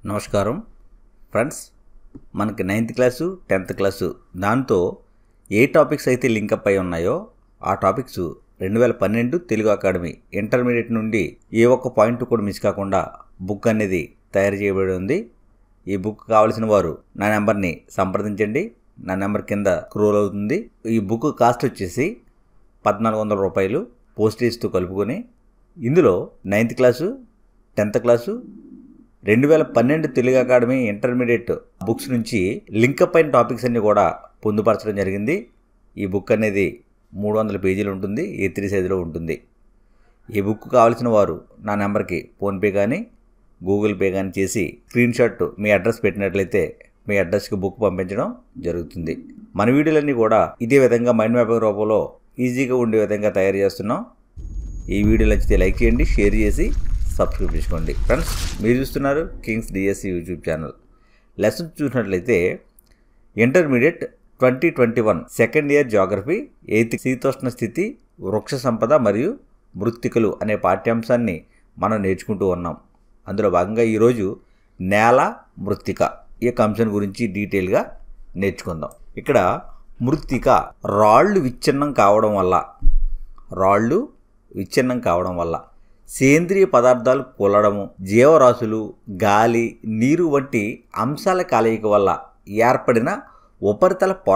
నమస్కారం ఫ్రెండ్స్ మనకి ninth class tenth class దాంతో ఏ టాపిక్స్ అయితే లింకప్ అయి ఉన్నాయో ఆ టాపిక్స్ రెండు వేల పన్నెండు తెలుగు అకాడమీ ఇంటర్మీడియట్ నుండి ఏ ఒక్క పాయింట్ కూడా మిస్ కాకుండా బుక్ అనేది తయారు చేయబడి ఉంది ఈ బుక్ కావాల్సిన వారు నా నెంబర్ని సంప్రదించండి నా నెంబర్ కింద క్రోల్ అవుతుంది ఈ బుక్ కాస్ట్ వచ్చేసి పద్నాలుగు వందల రూపాయలు పోస్టేజ్తో కలుపుకొని ఇందులో నైన్త్ క్లాసు టెన్త్ క్లాసు రెండు వేల పన్నెండు తెలుగు అకాడమీ ఇంటర్మీడియట్ బుక్స్ నుంచి లింకప్ అయిన టాపిక్స్ అన్ని కూడా పొందుపరచడం జరిగింది ఈ బుక్ అనేది మూడు వందల పేజీలు ఉంటుంది ఏ త్రీ సైజులో ఉంటుంది ఈ బుక్ కావాల్సిన వారు నా నెంబర్కి ఫోన్పే కానీ గూగుల్ పే కానీ చేసి స్క్రీన్ షాట్ మీ అడ్రస్ పెట్టినట్లయితే మీ అడ్రస్కి బుక్ పంపించడం జరుగుతుంది మన వీడియోలన్నీ కూడా ఇదే విధంగా మైండ్ మ్యాపింగ్ రూపంలో ఈజీగా ఉండే విధంగా తయారు చేస్తున్నాం ఈ వీడియో నచ్చితే లైక్ చేయండి షేర్ చేసి సబ్స్క్రైబ్ చేసుకోండి ఫ్రెండ్స్ మీరు చూస్తున్నారు kings DSC YouTube channel lesson చూసినట్లయితే intermediate twenty twenty one second year geography eighth శీతోష్ణ స్థితి వృక్ష సంపద మరియు మృత్తికలు అనే పాఠ్యాంశాన్ని మనం నేర్చుకుంటూ ఉన్నాం అందులో భాగంగా ఈరోజు నేల మృత్తిక ఈ యొక్క అంశం గురించి డీటెయిల్గా నేర్చుకుందాం ఇక్కడ మృత్తిక రాళ్ళు విచ్ఛిన్నం కావడం వల్ల రాళ్ళు విచ్ఛిన్నం కావడం వల్ల సేంద్రియ పదార్థాలు కూలడము జీవరాశులు గాలి నీరు వంటి అంశాల కలయిక వల్ల ఏర్పడిన ఉపరితల పొర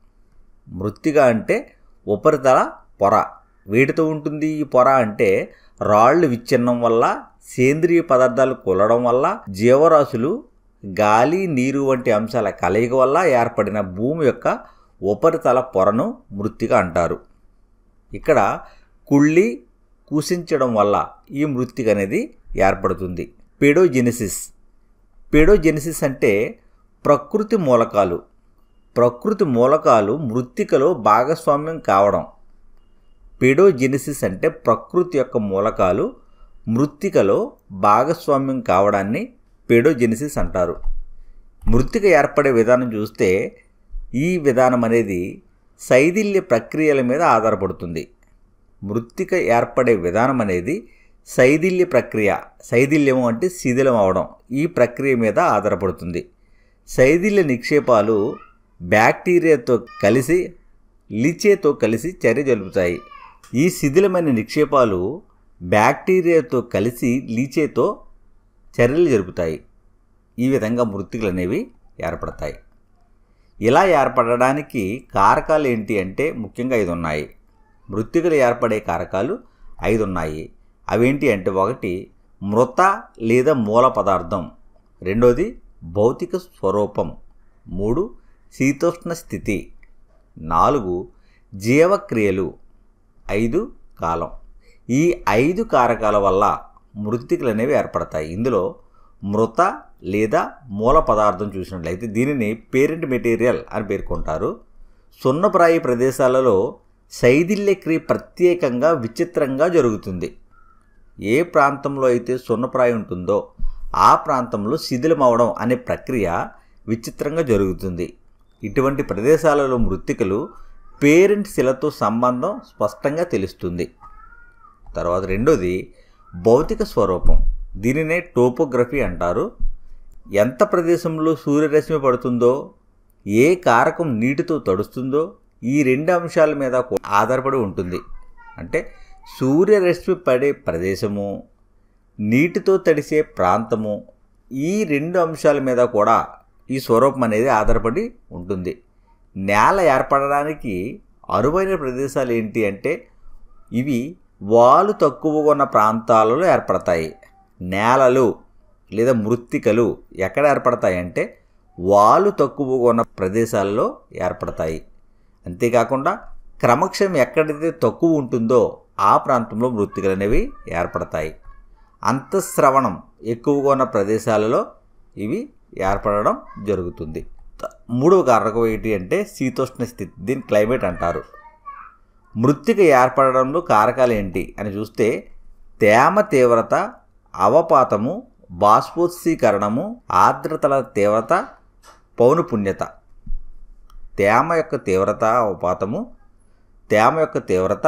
మృత్తిగా అంటే ఉపరితల పొర వేటితో ఉంటుంది ఈ పొర అంటే రాళ్ళు విచ్ఛిన్నం వల్ల సేంద్రియ పదార్థాలు కూలడం వల్ల జీవరాశులు గాలి నీరు వంటి అంశాల కలయిక వల్ల ఏర్పడిన భూమి యొక్క ఉపరితల పొరను మృత్తిక అంటారు ఇక్కడ కుళ్ళి కూసించడం వల్ల ఈ మృత్తిక అనేది ఏర్పడుతుంది పెడోజెనిసిస్ పెడోజెనిసిస్ అంటే ప్రకృతి మూలకాలు ప్రకృతి మూలకాలు మృత్తికలో భాగస్వామ్యం కావడం పెడోజెనిసిస్ అంటే ప్రకృతి యొక్క మూలకాలు మృత్తికలో భాగస్వామ్యం కావడాన్ని పెడోజెనిసిస్ అంటారు మృత్తిక ఏర్పడే విధానం చూస్తే ఈ విధానం అనేది శైథిల్య ప్రక్రియల మీద ఆధారపడుతుంది మృత్తిక ఏర్పడే విధానం అనేది శైథిల్య ప్రక్రియ శైథిల్యము అంటే శిథిలం అవడం ఈ ప్రక్రియ మీద ఆధారపడుతుంది శైథిల్య నిక్షేపాలు బ్యాక్టీరియాతో కలిసి లిచేతో కలిసి చర్య జరుపుతాయి ఈ శిథిలమైన నిక్షేపాలు బ్యాక్టీరియాతో కలిసి లీచేతో చర్యలు జరుపుతాయి ఈ విధంగా మృతికలు అనేవి ఏర్పడతాయి ఇలా ఏర్పడడానికి కారకాలు ఏంటి అంటే ముఖ్యంగా ఐదు ఉన్నాయి మృతికలు ఏర్పడే కారకాలు ఐదు ఉన్నాయి అవేంటి అంటే ఒకటి మృత లేదా మూల పదార్థం రెండోది భౌతిక స్వరూపం మూడు శీతోష్ణ స్థితి నాలుగు జీవక్రియలు ఐదు కాలం ఈ ఐదు కారకాల వల్ల మృతికలు అనేవి ఏర్పడతాయి ఇందులో మృత లేదా మూల పదార్థం చూసినట్లయితే దీనిని పేరెంట్ మెటీరియల్ అని పేర్కొంటారు సున్నప్రాయి ప్రదేశాలలో శైథిల్య క్రియ ప్రత్యేకంగా విచిత్రంగా జరుగుతుంది ఏ ప్రాంతంలో అయితే సున్నప్రాయి ఉంటుందో ఆ ప్రాంతంలో శిథిలమవడం అనే ప్రక్రియ విచిత్రంగా జరుగుతుంది ఇటువంటి ప్రదేశాలలో మృతికలు పేరెంట్ శిలతో సంబంధం స్పష్టంగా తెలుస్తుంది తర్వాత రెండోది భౌతిక స్వరూపం దీనినే టోపోగ్రఫీ అంటారు ఎంత ప్రదేశంలో సూర్యరశ్మి పడుతుందో ఏ కారకం నీటితో తడుస్తుందో ఈ రెండు అంశాల మీద ఆధారపడి ఉంటుంది అంటే సూర్యరశ్మి పడే ప్రదేశము నీటితో తడిసే ప్రాంతము ఈ రెండు అంశాల మీద కూడా ఈ స్వరూపం అనేది ఆధారపడి ఉంటుంది నేల ఏర్పడడానికి అరువైన ప్రదేశాలు ఏంటి అంటే ఇవి వాలు తక్కువగా ఉన్న ప్రాంతాలలో ఏర్పడతాయి నేలలు లేదా మృత్తికలు ఎక్కడ ఏర్పడతాయి అంటే వాలు తక్కువగా ఉన్న ప్రదేశాల్లో ఏర్పడతాయి అంతేకాకుండా క్రమక్షం ఎక్కడైతే తక్కువ ఉంటుందో ఆ ప్రాంతంలో మృత్తికలు అనేవి ఏర్పడతాయి అంతఃస్రవణం ఎక్కువగా ఉన్న ప్రదేశాలలో ఇవి ఏర్పడడం జరుగుతుంది మూడవ కారకం ఏంటి అంటే శీతోష్ణ స్థితి దీన్ని క్లైమేట్ అంటారు మృత్తిక ఏర్పడడంలో కారకాలు ఏంటి అని చూస్తే తేమ తీవ్రత అవపాతము బాష్పోత్సీకరణము ఆర్ద్రతల తీవ్రత పౌనపుణ్యత తేమ యొక్క తీవ్రత అవపాతము తేమ యొక్క తీవ్రత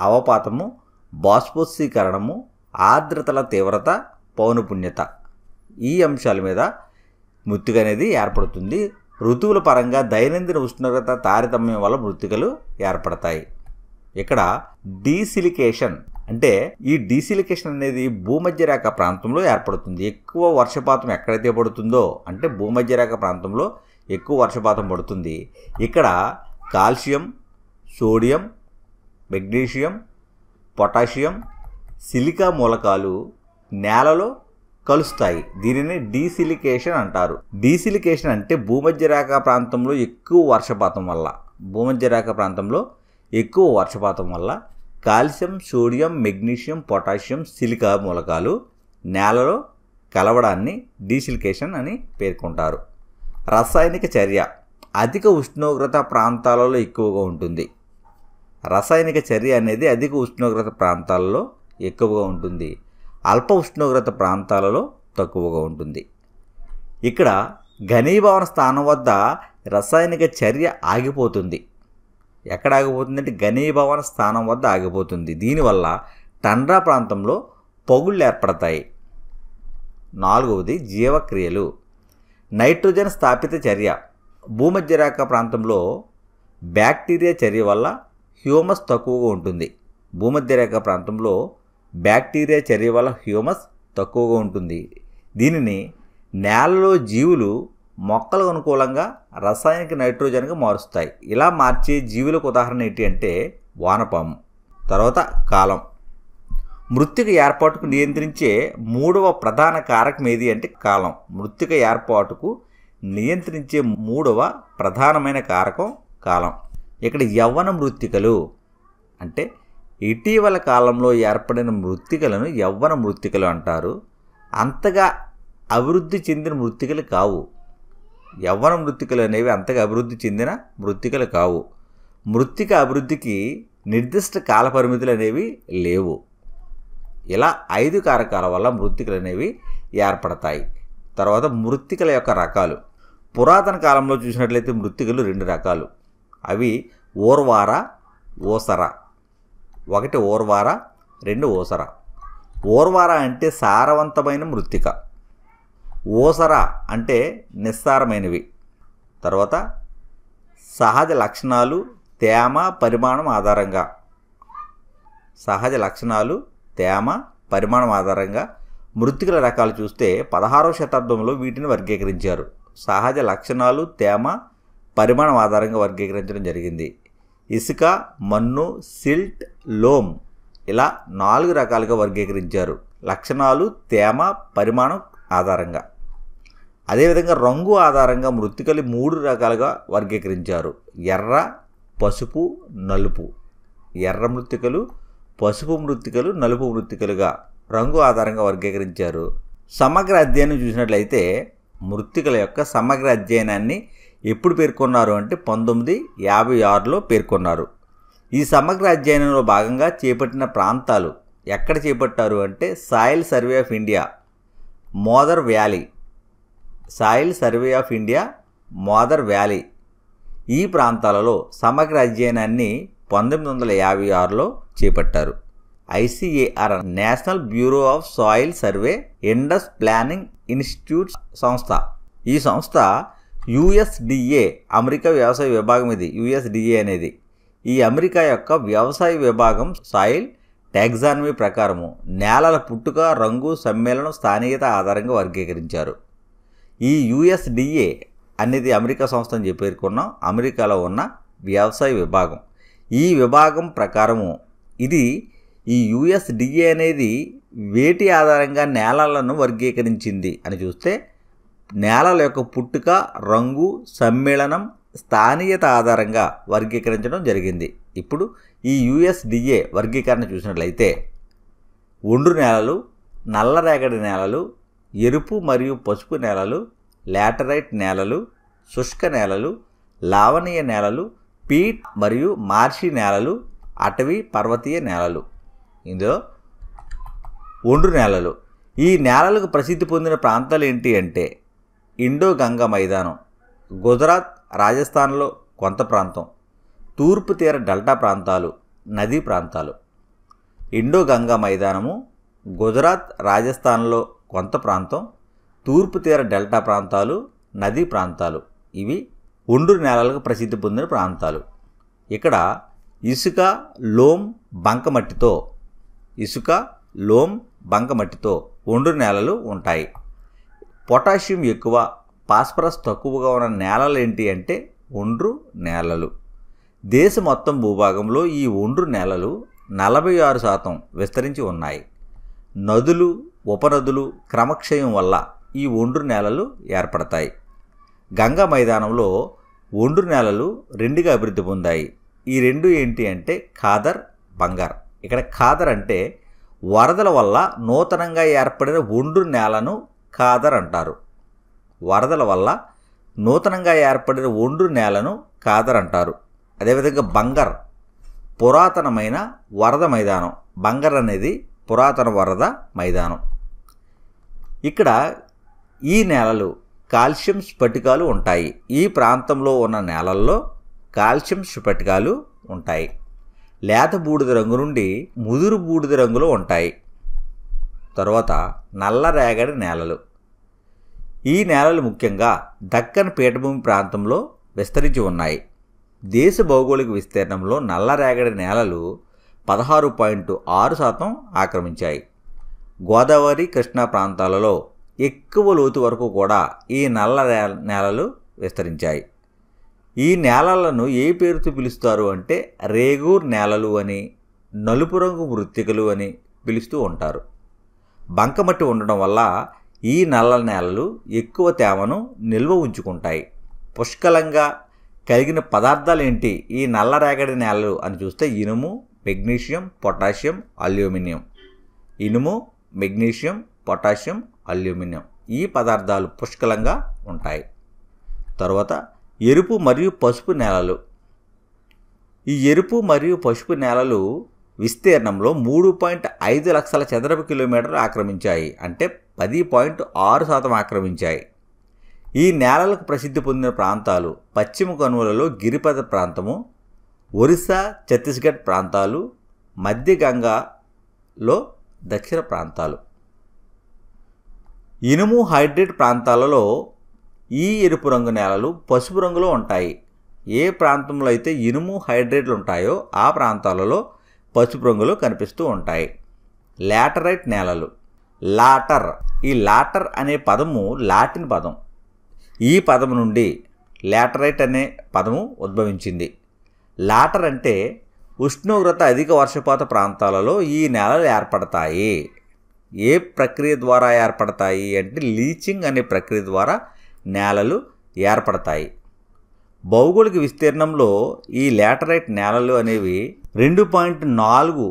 అవపాతము బాష్పోత్సీకరణము ఆర్ద్రతల తీవ్రత పౌనపుణ్యత ఈ అంశాల మీద మృతిక అనేది ఏర్పడుతుంది ఋతువుల పరంగా దైనందిన ఉష్ణోగ్రత తారతమ్యం వల్ల మృతికలు ఏర్పడతాయి ఇక్కడ డీసిలికేషన్ అంటే ఈ డీసిలికేషన్ అనేది భూమధ్య రేఖ ప్రాంతంలో ఏర్పడుతుంది ఎక్కువ వర్షపాతం ఎక్కడైతే పడుతుందో అంటే భూమధ్య రేఖ ప్రాంతంలో ఎక్కువ వర్షపాతం పడుతుంది ఇక్కడ calcium sodium magnesium potassium silica మూలకాలు నేలలో కలుస్తాయి దీనిని డీసిలికేషన్ అంటారు డీసిలికేషన్ అంటే భూమధ్య రేఖ ప్రాంతంలో ఎక్కువ వర్షపాతం వల్ల భూమధ్య రేఖ ప్రాంతంలో ఎక్కువ వర్షపాతం వల్ల calcium sodium magnesium potassium silica మూలకాలు నేలలో కలవడాన్ని డీసిలికేషన్ అని పేర్కొంటారు రసాయనిక చర్య అధిక ఉష్ణోగ్రత ప్రాంతాలలో ఎక్కువగా ఉంటుంది రసాయనిక చర్య అనేది అధిక ఉష్ణోగ్రత ప్రాంతాలలో ఎక్కువగా ఉంటుంది అల్ప ఉష్ణోగ్రత ప్రాంతాలలో తక్కువగా ఉంటుంది ఇక్కడ ఘనీభవన స్థానం వద్ద రసాయనిక చర్య ఆగిపోతుంది ఎక్కడ ఆగిపోతుందంటే ఘనీభవన స్థానం వద్ద ఆగిపోతుంది దీనివల్ల టండ్రా ప్రాంతంలో పగుళ్ళు ఏర్పడతాయి నాలుగవది జీవక్రియలు నైట్రోజన్ స్థాపిత చర్య భూమధ్య రేఖ ప్రాంతంలో బ్యాక్టీరియా చర్య వల్ల హ్యూమస్ తక్కువగా ఉంటుంది భూమధ్య రేఖ ప్రాంతంలో బ్యాక్టీరియా చర్య వల్ల హ్యూమస్ తక్కువగా ఉంటుంది దీనిని నేలలో జీవులు మొక్కలకు అనుకూలంగా రసాయనిక నైట్రోజన్గా మారుస్తాయి ఇలా మార్చే జీవులకు ఉదాహరణ ఏంటి అంటే వానపాము తర్వాత కాలం మృత్తిక ఏర్పాటుకు నియంత్రించే మూడవ ప్రధాన కారకం ఏది అంటే కాలం మృత్తిక ఏర్పాటుకు నియంత్రించే మూడవ ప్రధానమైన కారకం కాలం ఇక్కడ యవ్వన మృత్తికలు అంటే ఇటీవల కాలంలో ఏర్పడిన మృత్తికలను యవ్వన మృత్తికలు అంటారు అంతగా అభివృద్ధి చెందిన మృత్తికలు కావు యవ్వన మృత్తికలు అనేవి అంతగా అభివృద్ధి చెందిన మృత్తికలు కావు మృత్తిక అభివృద్ధికి నిర్దిష్ట కాల పరిమితులు అనేవి లేవు ఇలా ఐదు కారకాల వల్ల మృత్తికలు అనేవి ఏర్పడతాయి తర్వాత మృత్తికల యొక్క రకాలు పురాతన కాలంలో చూసినట్లయితే మృత్తికలు రెండు రకాలు అవి ఓర్వార ఓసర ఒకటి ఓర్వార రెండు ఓసర ఓర్వార అంటే సారవంతమైన మృత్తిక ఓసర అంటే నిస్సారమైనవి తర్వాత సహజ లక్షణాలు తేమ పరిమాణం ఆధారంగా సహజ లక్షణాలు తేమ పరిమాణం ఆధారంగా మృత్తికల రకాలు చూస్తే పదహారవ శతాబ్దంలో వీటిని వర్గీకరించారు సహజ లక్షణాలు తేమ పరిమాణం ఆధారంగా వర్గీకరించడం జరిగింది ఇసుక మన్ను సిల్ట్ లోమ్ ఇలా నాలుగు రకాలుగా వర్గీకరించారు లక్షణాలు తేమ పరిమాణం ఆధారంగా అదేవిధంగా రంగు ఆధారంగా మృత్తికలు మూడు రకాలుగా వర్గీకరించారు ఎర్ర పసుపు నలుపు ఎర్ర మృత్తికలు పసుపు మృత్తికలు నలుపు మృత్తికలుగా రంగు ఆధారంగా వర్గీకరించారు సమగ్ర అధ్యయనం చూసినట్లయితే మృత్తికల యొక్క సమగ్ర అధ్యయనాన్ని ఎప్పుడు పేర్కొన్నారు అంటే పంతొమ్మిది యాభై ఆరులో పేర్కొన్నారు ఈ సమగ్ర అధ్యయనంలో భాగంగా చేపట్టిన ప్రాంతాలు ఎక్కడ చేపట్టారు అంటే సాయిల్ సర్వే ఆఫ్ ఇండియా మోదర్ valley soil survey of India మోదర్ వ్యాలీ ఈ ప్రాంతాలలో సమగ్ర అధ్యయనాన్ని పంతొమ్మిది వందల యాభై ఆరులో చేపట్టారు ICAR national bureau of soil survey ఇండస్ ప్లానింగ్ ఇన్స్టిట్యూట్ సంస్థ ఈ సంస్థ యుఎస్డిఏ అమెరికా వ్యవసాయ విభాగం ఇది యుఎస్డిఏ అనేది ఈ అమెరికా యొక్క వ్యవసాయ విభాగం సాయిల్ టాక్సానమీ ప్రకారము నేలల పుట్టుక రంగు సమ్మేళనం స్థానికత ఆధారంగా వర్గీకరించారు ఈ యుఎస్డిఏ అనేది అమెరికా సంస్థ అని చెప్పి పేర్కొన్నాం అమెరికాలో ఉన్న వ్యవసాయ విభాగం ఈ విభాగం ప్రకారము ఇది ఈ యుఎస్డిఏ అనేది వేటి ఆధారంగా నేలలను వర్గీకరించింది అని చూస్తే నేలల యొక్క పుట్టుక రంగు సమ్మేళనం స్థానీయత ఆధారంగా వర్గీకరించడం జరిగింది ఇప్పుడు ఈ యుఎస్డిఏ వర్గీకరణ చూసినట్లయితే ఒండ్రు నేలలు నల్లరేగడి నేలలు ఎరుపు మరియు పసుపు నేలలు లాటరైట్ నేలలు శుష్క నేలలు లావణీయ నేలలు పీట్ మరియు మార్షి నేలలు అటవీ పర్వతీయ నేలలు ఇందులో ఒండ్రు నేలలు ఈ నేలలకు ప్రసిద్ధి పొందిన ప్రాంతాలు ఏంటి అంటే ఇండో గంగా మైదానం గుజరాత్ రాజస్థాన్లో కొంత ప్రాంతం తూర్పు తీర డెల్టా ప్రాంతాలు నదీ ప్రాంతాలు ఇండో గంగా మైదానము గుజరాత్ రాజస్థాన్లో కొంత ప్రాంతం తూర్పు తీర డెల్టా ప్రాంతాలు నదీ ప్రాంతాలు ఇవి ఒండ్రు నేలలకు ప్రసిద్ధి పొందిన ప్రాంతాలు ఇక్కడ ఇసుక లోమ్ బంకమట్టితో ఇసుక లోమ్ బంకమట్టితో ఒండ్రు నేలలు ఉంటాయి పొటాషియం ఎక్కువ ఫాస్ఫరస్ తక్కువగా ఉన్న నేలలు ఏంటి అంటే ఒండ్రు నేలలు దేశ మొత్తం భూభాగంలో ఈ ఒండ్రు నేలలు నలభై ఆరు శాతం విస్తరించి ఉన్నాయి నదులు ఉపనదులు క్రమక్షయం వల్ల ఈ ఒండ్రు నేలలు ఏర్పడతాయి గంగా మైదానంలో ఒండ్రు నేలలు రెండుగా అభివృద్ధి పొందాయి ఈ రెండు ఏంటి అంటే ఖాదర్ బంగార్ ఇక్కడ ఖాదర్ అంటే వరదల వల్ల నూతనంగా ఏర్పడిన ఒండ్రు నేలను ఖాదర్ అంటారు వరదల వల్ల నూతనంగా ఏర్పడిన ఒండ్రు నేలను ఖాదర్ అంటారు అదేవిధంగా బంగర్ పురాతనమైన వరద మైదానం బంగర్ అనేది పురాతన వరద మైదానం ఇక్కడ ఈ నేలలు కాల్షియం స్ఫటికాలు ఉంటాయి ఈ ప్రాంతంలో ఉన్న నేలల్లో కాల్షియం స్ఫటికాలు ఉంటాయి లేత బూడిద రంగు నుండి ముదురు బూడిద రంగులో ఉంటాయి తర్వాత నల్ల రేగడి నేలలు ఈ నేలలు ముఖ్యంగా దక్కన్ పీఠభూమి ప్రాంతంలో విస్తరించి ఉన్నాయి దేశ భౌగోళిక విస్తీర్ణంలో నల్ల రేగడి నేలలు పదహారు పాయింట్ ఆరు శాతం ఆక్రమించాయి గోదావరి కృష్ణా ప్రాంతాలలో ఎక్కువ లోతు వరకు కూడా ఈ నల్ల నేలలు విస్తరించాయి ఈ నేలలను ఏ పేరుతో పిలుస్తారు అంటే రేగూర్ నేలలు అని నలుపు రంగు మృత్తికలు అని పిలుస్తూ ఉంటారు బంకమట్టి ఉండడం వల్ల ఈ నల్ల నేలలు ఎక్కువ తేమను నిల్వ ఉంచుకుంటాయి పుష్కలంగా కలిగిన పదార్థాలు ఏంటి ఈ నల్ల రేగడి నేలలు అని చూస్తే ఇనుము మెగ్నీషియం పొటాషియం అల్యూమినియం ఇనుము మెగ్నీషియం పొటాషియం అల్యూమినియం ఈ పదార్థాలు పుష్కలంగా ఉంటాయి తర్వాత ఎరుపు మరియు పసుపు నేలలు ఈ ఎరుపు మరియు పసుపు నేలలు విస్తీర్ణంలో మూడు పాయింట్ ఐదు లక్షల చదరపు కిలోమీటర్లు ఆక్రమించాయి అంటే పది పాయింట్ ఆరు శాతం ఆక్రమించాయి ఈ నేలలకు ప్రసిద్ధి పొందిన ప్రాంతాలు పశ్చిమ కనుమలలో గిరిపథ ప్రాంతము ఒరిస్సా ఛత్తీస్గఢ్ ప్రాంతాలు మధ్య గంగాలో దక్షిణ ప్రాంతాలు ఇనుము హైడ్రేట్ ప్రాంతాలలో ఈ ఎరుపు రంగు నేలలు పసుపు రంగులో ఉంటాయి ఏ ప్రాంతంలో అయితే ఇనుము హైడ్రేట్లు ఉంటాయో ఆ ప్రాంతాలలో పసుపు రంగులో కనిపిస్తూ ఉంటాయి లాటరైట్ నేలలు లాటర్ ఈ లాటర్ అనే పదము లాటిన్ పదం ఈ పదం నుండి లాటరైట్ అనే పదము ఉద్భవించింది లాటర్ అంటే ఉష్ణోగ్రత అధిక వర్షపాత ప్రాంతాలలో ఈ నేలలు ఏర్పడతాయి ఏ ప్రక్రియ ద్వారా ఏర్పడతాయి అంటే లీచింగ్ అనే ప్రక్రియ ద్వారా నేలలు ఏర్పడతాయి భౌగోళిక విస్తీర్ణంలో ఈ లాటరైట్ నేలలు అనేవి రెండు పాయింట్ నాలుగు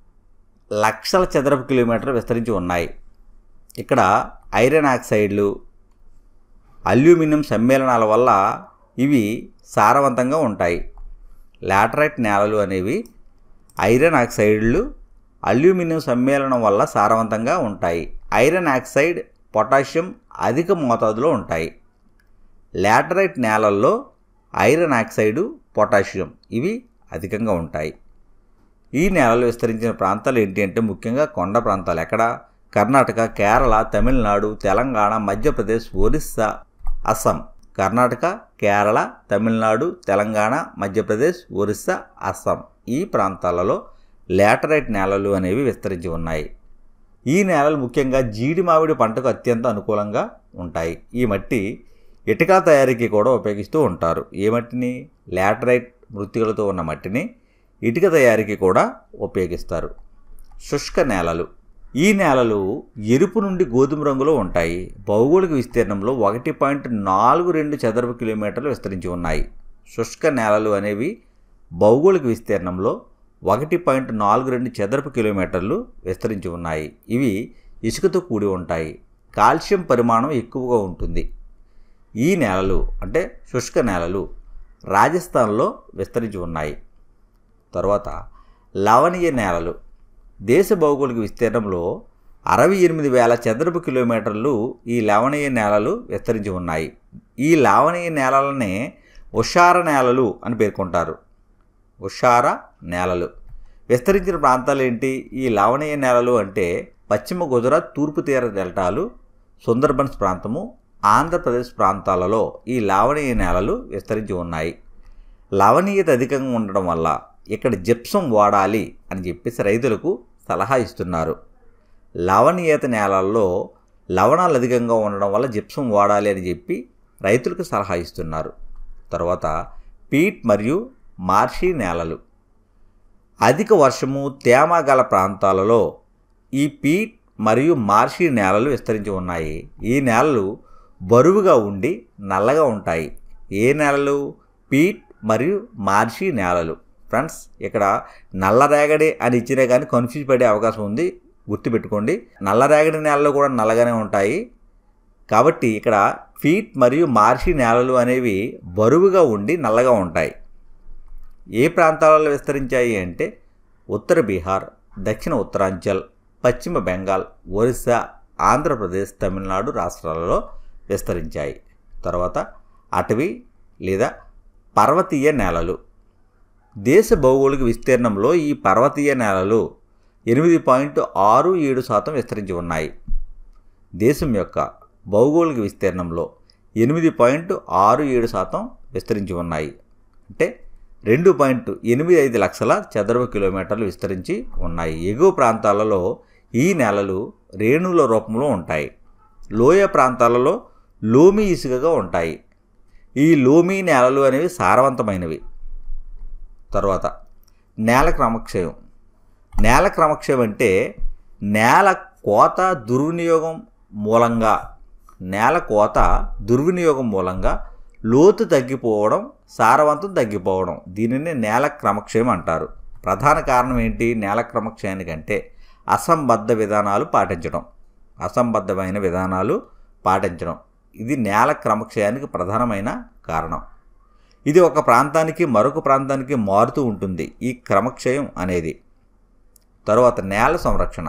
లక్షల చదరపు కిలోమీటర్లు విస్తరించి ఉన్నాయి ఇక్కడ ఐరన్ ఆక్సైడ్లు అల్యూమినియం సమ్మేళనాల వల్ల ఇవి సారవంతంగా ఉంటాయి లాటరైట్ నేలలు అనేవి ఐరన్ ఆక్సైడ్లు అల్యూమినియం సమ్మేళనం వల్ల సారవంతంగా ఉంటాయి ఐరన్ ఆక్సైడ్ పొటాషియం అధిక మోతాదులో ఉంటాయి లాటరైట్ నేలల్లో ఐరన్ ఆక్సైడు పొటాషియం ఇవి అధికంగా ఉంటాయి ఈ నేలలు విస్తరించిన ప్రాంతాలు ఏంటి అంటే ముఖ్యంగా కొండ ప్రాంతాలు ఎక్కడ కర్ణాటక కేరళ తమిళనాడు తెలంగాణ మధ్యప్రదేశ్ ఒరిస్సా అస్సాం కర్ణాటక కేరళ తమిళనాడు తెలంగాణ మధ్యప్రదేశ్ ఒరిస్సా అస్సాం ఈ ప్రాంతాలలో లాటరైట్ నేలలు అనేవి విస్తరించి ఉన్నాయి ఈ నేలలు ముఖ్యంగా జీడి మామిడి పంటకు అత్యంత అనుకూలంగా ఉంటాయి ఈ మట్టి ఇటుక తయారీకి కూడా ఉపయోగిస్తూ ఉంటారు ఏ మట్టిని లాటరైట్ మృతికలతో ఉన్న మట్టిని ఇటుక తయారీకి కూడా ఉపయోగిస్తారు శుష్క నేలలు ఈ నేలలు ఎరుపు నుండి గోధుమ రంగులో ఉంటాయి భౌగోళిక విస్తీర్ణంలో ఒకటి పాయింట్ నాలుగు రెండు చదరపు కిలోమీటర్లు విస్తరించి ఉన్నాయి శుష్క నేలలు అనేవి భౌగోళిక విస్తీర్ణంలో ఒకటి పాయింట్ నాలుగు రెండు చదరపు కిలోమీటర్లు విస్తరించి ఉన్నాయి ఇవి ఇసుకతో కూడి ఉంటాయి కాల్షియం పరిమాణం ఎక్కువగా ఉంటుంది ఈ నేలలు అంటే శుష్క నేలలు రాజస్థాన్లో విస్తరించి ఉన్నాయి తర్వాత లవణీయ నేలలు దేశ భౌగోళిక విస్తీర్ణంలో అరవై ఎనిమిది వేల చదరపు కిలోమీటర్లు ఈ లవణీయ నేలలు విస్తరించి ఉన్నాయి ఈ లవణీయ నేలలనే ఉషార నేలలు అని పేర్కొంటారు ఉషార నేలలు విస్తరించిన ప్రాంతాలు ఏంటి ఈ లవణీయ నేలలు అంటే పశ్చిమ గుజరాత్ తూర్పు తీర డెల్టాలు సుందర్బన్స్ ప్రాంతము ఆంధ్రప్రదేశ్ ప్రాంతాలలో ఈ లావణీయ నేలలు విస్తరించి ఉన్నాయి లవణీయత అధికంగా ఉండడం వల్ల ఇక్కడ జిప్సం వాడాలి అని చెప్పేసి రైతులకు సలహా ఇస్తున్నారు లవణీయత నేలల్లో లవణాలు అధికంగా ఉండడం వల్ల జిప్సం వాడాలి అని చెప్పి రైతులకు సలహా ఇస్తున్నారు తర్వాత పీట్ మరియు మార్షీ నేలలు అధిక వర్షము తేమ గల ప్రాంతాలలో ఈ పీట్ మరియు మార్షీ నేలలు విస్తరించి ఉన్నాయి ఈ నేలలు బరువుగా ఉండి నల్లగా ఉంటాయి ఏ నేలలు పీట్ మరియు మార్షీ నేలలు ఫ్రెండ్స్ ఇక్కడ నల్లరేగడి అని ఇచ్చినా కానీ కన్ఫ్యూజ్ పడే అవకాశం ఉంది గుర్తుపెట్టుకోండి నల్లరేగడి నేలలు కూడా నల్లగానే ఉంటాయి కాబట్టి ఇక్కడ ఫీట్ మరియు మార్షి నేలలు అనేవి బరువుగా ఉండి నల్లగా ఉంటాయి ఏ ప్రాంతాలలో విస్తరించాయి అంటే ఉత్తర బీహార్ దక్షిణ ఉత్తరాంచల్ పశ్చిమ బెంగాల్ ఒరిస్సా ఆంధ్రప్రదేశ్ తమిళనాడు రాష్ట్రాలలో విస్తరించాయి తర్వాత అటవీ లేదా పర్వతీయ నేలలు దేశ భౌగోళిక విస్తీర్ణంలో ఈ పర్వతీయ నేలలు ఎనిమిది పాయింట్ ఆరు ఏడు శాతం విస్తరించి ఉన్నాయి దేశం యొక్క భౌగోళిక విస్తీర్ణంలో ఎనిమిది పాయింట్ ఆరు ఏడు శాతం విస్తరించి ఉన్నాయి అంటే రెండు పాయింట్ ఎనిమిది ఐదు లక్షల చదరపు కిలోమీటర్లు విస్తరించి ఉన్నాయి ఎగువ ప్రాంతాలలో ఈ నేలలు రేణువుల రూపంలో ఉంటాయి లోయ ప్రాంతాలలో లోమి ఇసుకగా ఉంటాయి ఈ లోమి నేలలు అనేవి సారవంతమైనవి తర్వాత నేల క్రమక్షయం నేల క్రమక్షయం అంటే నేల కోత దుర్వినియోగం మూలంగా నేల కోత దుర్వినియోగం మూలంగా లోతు తగ్గిపోవడం సారవంతం తగ్గిపోవడం దీనిని నేల క్రమక్షయం అంటారు ప్రధాన కారణం ఏంటి నేల క్రమక్షయానికంటే అసంబద్ధ విధానాలు పాటించడం అసంబద్ధమైన విధానాలు పాటించడం ఇది నేల క్రమక్షయానికి ప్రధానమైన కారణం ఇది ఒక ప్రాంతానికి మరొక ప్రాంతానికి మారుతూ ఉంటుంది ఈ క్రమక్షయం అనేది తరువాత నేల సంరక్షణ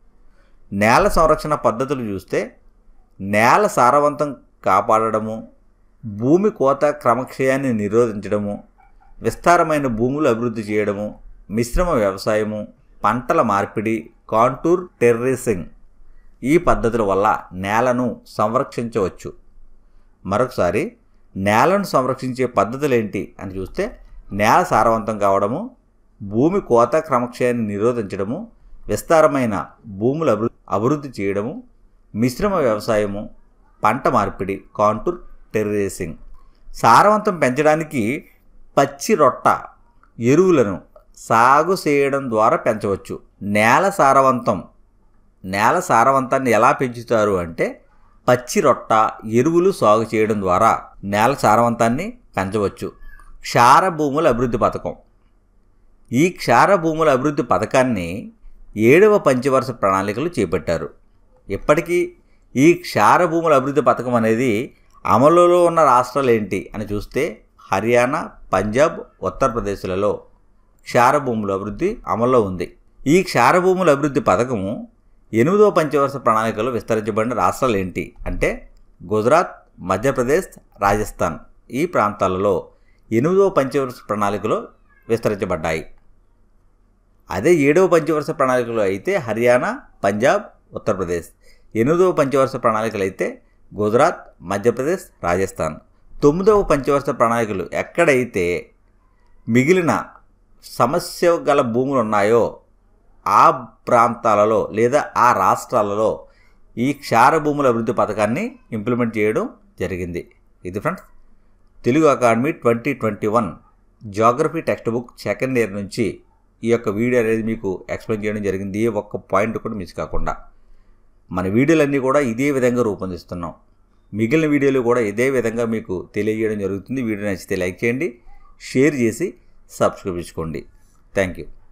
నేల సంరక్షణ పద్ధతులు చూస్తే నేల సారవంతం కాపాడడము భూమి కోత క్రమక్షయాన్ని నిరోధించడము విస్తారమైన భూములు అభివృద్ధి చేయడము మిశ్రమ వ్యవసాయము పంటల మార్పిడి కాంటూర్ టెర్రసింగ్ ఈ పద్ధతుల వల్ల నేలను సంరక్షించవచ్చు మరొకసారి నేలను సంరక్షించే పద్ధతులు ఏంటి అని చూస్తే నేల సారవంతం కావడము భూమి కోత క్రమక్షయాన్ని నిరోధించడము విస్తారమైన భూములు అభివృద్ధి అభివృద్ధి చేయడము మిశ్రమ వ్యవసాయము పంట మార్పిడి కాంటూర్ టెర్రేసింగ్ సారవంతం పెంచడానికి పచ్చి రొట్ట ఎరువులను సాగు చేయడం ద్వారా పెంచవచ్చు నేల సారవంతం నేల సారవంతాన్ని ఎలా పెంచుతారు అంటే పచ్చి రొట్ట ఎరువులు సాగు చేయడం ద్వారా నేల సారవంతాన్ని పెంచవచ్చు క్షార భూముల అభివృద్ధి పథకం ఈ క్షార భూముల అభివృద్ధి పథకాన్ని ఏడవ పంచవర్ష ప్రణాళికలు చేపట్టారు ఇప్పటికీ ఈ క్షార భూముల అభివృద్ధి పథకం అనేది అమలులో ఉన్న రాష్ట్రాలు ఏంటి అని చూస్తే హర్యానా పంజాబ్ ఉత్తరప్రదేశ్లలో క్షార భూముల అభివృద్ధి అమల్లో ఉంది ఈ క్షార భూముల అభివృద్ధి పథకము ఎనిమిదవ పంచవర్ష ప్రణాళికలో విస్తరించబడిన రాష్ట్రాలు ఏంటి అంటే గుజరాత్ మధ్యప్రదేశ్ రాజస్థాన్ ఈ ప్రాంతాలలో ఎనిమిదవ పంచవర్ష ప్రణాళికలో విస్తరించబడ్డాయి అదే ఏడవ పంచవర్ష ప్రణాళికలో అయితే హర్యానా పంజాబ్ ఉత్తరప్రదేశ్ ఎనిమిదవ పంచవర్ష ప్రణాళికలు అయితే గుజరాత్ మధ్యప్రదేశ్ రాజస్థాన్ తొమ్మిదవ పంచవర్ష ప్రణాళికలు ఎక్కడైతే మిగిలిన సమస్య గల భూములు ఉన్నాయో ఆ ప్రాంతాలలో లేదా ఆ రాష్ట్రాలలో ఈ క్షార భూముల అభివృద్ధి పథకాన్ని ఇంప్లిమెంట్ చేయడం జరిగింది ఇది friends Telugu academy twenty twenty one geography text book second year నుంచి ఈ యొక్క వీడియో అనేది మీకు ఎక్స్ప్లెయిన్ చేయడం జరిగింది ఏ ఒక్క పాయింట్ కూడా మిస్ కాకుండా మన వీడియోలన్నీ కూడా ఇదే విధంగా రూపొందిస్తున్నాం మిగిలిన వీడియోలు కూడా ఇదే విధంగా మీకు తెలియజేయడం జరుగుతుంది వీడియో నచ్చితే లైక్ చేయండి షేర్ చేసి సబ్స్క్రైబ్ చేసుకోండి థ్యాంక్ యూ